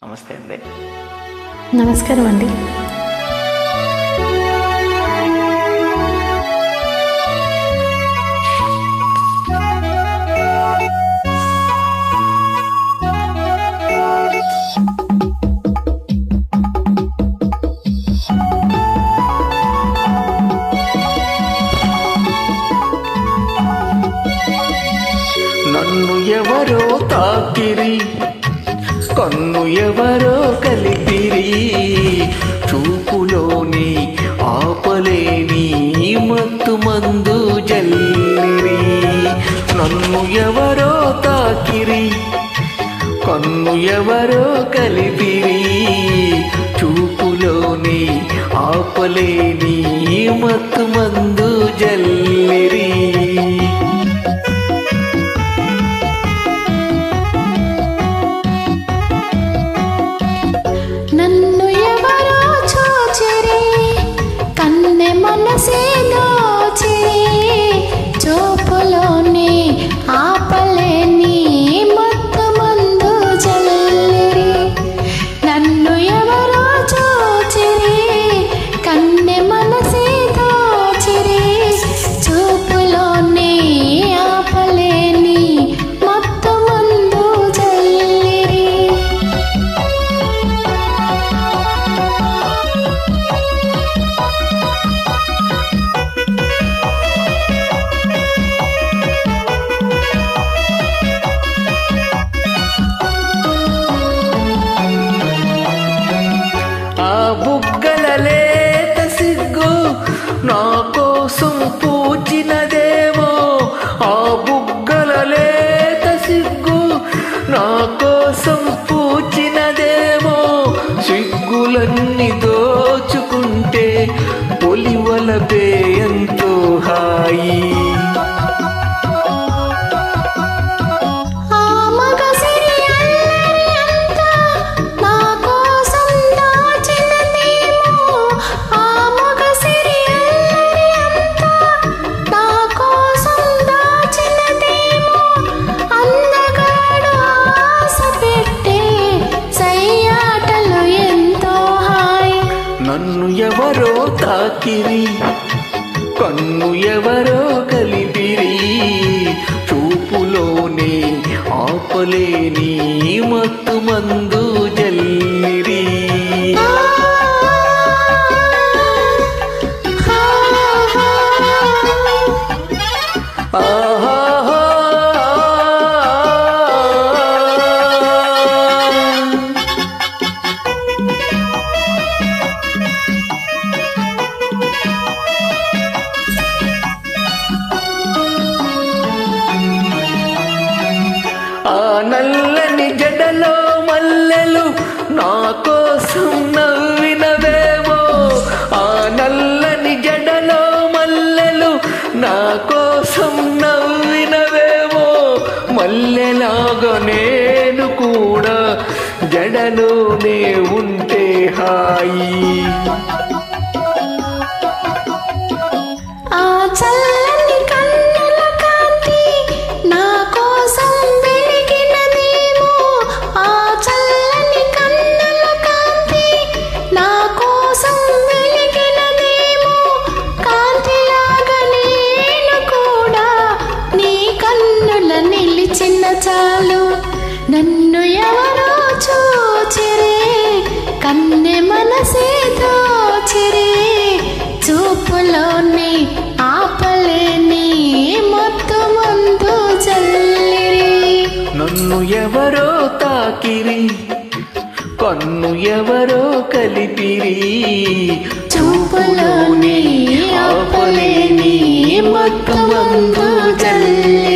నమస్తే అండి నమస్కారం అండి నన్ను ఎవరో తాకిరి కన్ను ఎవరో కలిపిరి చూపులోని ఆపలేని మత్తు మందు జల్లిరి నన్ను ఎవరో తాకిరి కన్ను ఎవరో కలిపిరి చూపులోని ఆపలేని మత్తు మందు జల్లిరి నన్ను ఎవరో చూచిరి కన్నె మనసే దోచిరి చూపులోని ఆపలేని మత్తు మందు జల్లిరి నన్ను ఎవరో చూచిరి కన్నె మనసే దోచిరి చూపులోని ఆపలేని మత్తు మందు జల్లిరి ఆ బుగ్గల లేత సిగ్గు నా కోసం పూచినదేమో ఆ బుగ్గల లేత సిగ్గు నా కోసం పూచినదేమో సిగ్గులన్నీ దోచుకుంటే పొలివలపే ఎంతో హాయి ఆ మగసిరి అల్లరి అంతా నా కోసం దాచినదేమో ఆ మగసిరి అల్లరి అంతా నా కోసం దాచినదేమో అందగాడు ఆశ పెట్టే సయ్యాటలు ఎంతో హాయ్ నన్ను ఎవరో తాకిరి కన్ను ఎవరో కలిపిరి చూపులోనే ఆపలేని మత్తు మందు జల్లిరి ఆ హా ఆహాహా. ఆ నల్లని జడలో మల్లెలు నా కోసం నవ్వినవేమో ఆ నల్లని జడలో మల్లెలు నా కోసం నవ్వినవేమో మల్లెలాగా నేను కూడా జడలోనే ఉంటే హాయి ఆ చల్లని కన్నుల కాంతి నా కోసం వెలిగినదేమో ఆ చల్లని కన్నుల కాంతి నా కోసం వెలిగినదేమో కాంతిలాగా నేను కూడా నీ కన్నుల నిలిచిన చాలు నన్ను ఎవరో చూచిరే కన్నె మనసే దోచిరే చూపులోని ఆపలేని మత్తు మందు జల్లిరి నన్ను ఎవరో తాకిరి కన్ను ఎవరో కలిపిరి చూపులోని ఆపలేని మత్తు మందు జల్లిరి